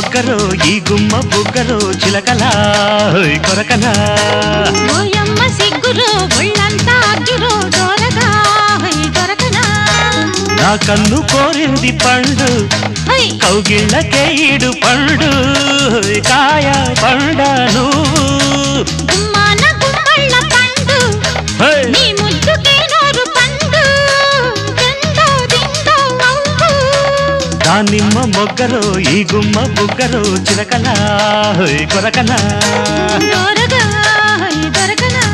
మొగ్గరో ఈ గుమ్మ బుగ్గరో చిలకలా హోయ్ కొరకనా ఓయమ్మ సిగ్గురు ఒళ్ళంతా అగ్గిరో దొరగా హై దొరకనా నా కన్ను కోరింది పండు హై కౌగిళ్ళకే ఈడు పండు హోయ్ కాయ పండ నువ్వు గుమ్మాన గుమ్మళ్ళ పండు హోయ్ నీ ముద్దుకే నోరు పండు దిందో దిందో అవ్వు దానిమ్మ మొగ్గరో ఈ గుమ్మ బుగ్గరో చిలకలా హోయ్ కొరకనా దొరగా హై దొరకనా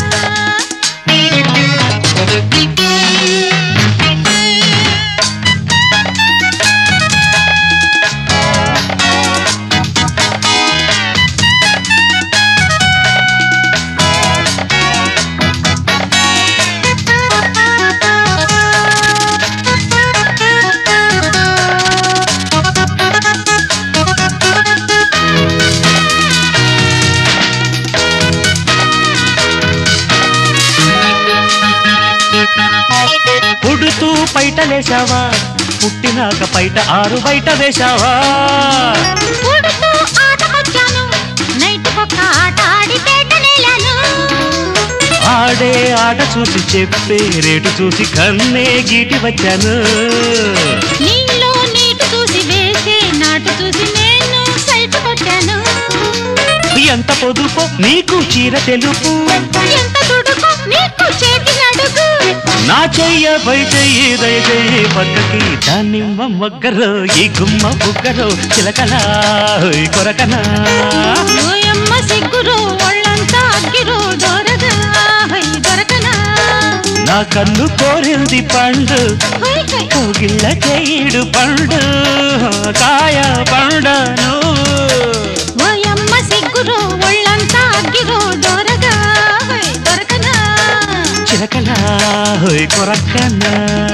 పుడుతూ పైటలేశావా పుట్టినాక పైట ఆరు బయట వేశావా పుడుతూ ఆటకొచ్చాను నైట్ పక్క ఆట ఆడి పేట నేలాను ఆడే ఆట చూసి చెప్పే రేటు చూసి కన్నే గీటి వచ్చాను నీళ్ళు నీటి చూసి వేసే నాటు చూసి నేను సైట్ కొట్టాను ఎంత పొదుపు నీకు చీర తెలుపు ఎంత దుడుకు నీకు చేతి నడుగు నా చెయ్య పై చెయ్యి దయ చెయ్యి పక్కకి దానిమ్మ మొగ్గరో ఈ గుమ్మ బుగ్గరో చిలకలా హోయ్ కొరకనా ఓయమ్మ సిగ్గురు ఒళ్ళంతా అగ్గిరు దొరగా హై దొరకనా నా కన్ను కోరింది పండు హై హై కోగిళ్ళ చేయుడు పండు కాయ పండ నువ్వు ఓయమ్మ సిగ్గురు ఒళ్ళంతా అగ్గిరు దొరగా హై దొరకనా చిలకలా హోయ్ కొరకనా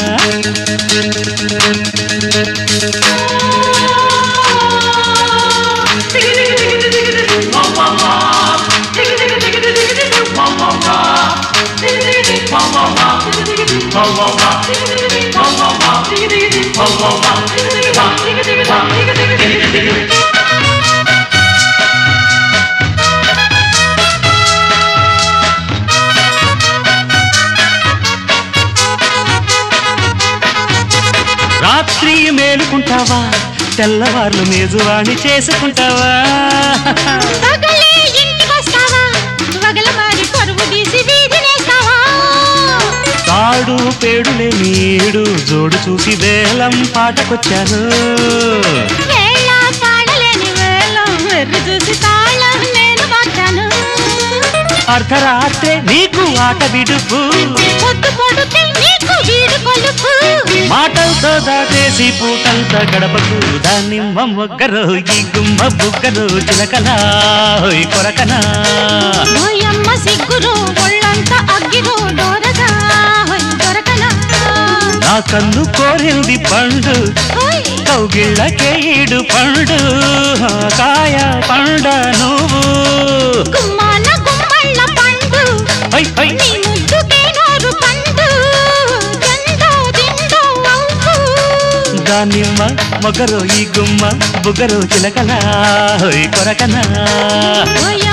రాత్రి మేలుకుంటావా తెల్లవార్లు మేజువాణి చేసుకుంటావా పగలే ఇంటికొస్తావా వగల మారి పరువు తీసి వీధినేస్తావా తాడు పేడులే నీడు జోడు చూసి వేలం పాటకొచ్చాను వేళ తాళలేని వేళం వెర్రి చూసి తాళం నేను పట్టాను అర్ధరాత్రే నీకు ఆట విడుపు పొద్దు పొడుతే నీకు వీడు కొలుపు మాటలతో దాటేసి పూటంతా గడపకు దాన్ని మొగ్గరు ఈ గుమ్మ బుగ్గరు చిలకలా హోయ్ కొరకనా ఓయమ్మ సిగ్గురు ఒళ్ళంతా అగ్గిరు దొరగా హొయ్ దొరకనా నా కన్ను కోరింది పండు హొయ్ కౌగిళ్ళకే ఈడు పండు కాయ పండ నువ్వు గుమ్మాన గుమ్మళ్ళ పండు హై హై నీ ముద్దుకే నోరు పండు దిందో దిందో అవ్వు దానిమ్మ మొగరు ఈ గుమ్మ బుగరు చిలకలా హోయ్ కొరకనా ఓయ్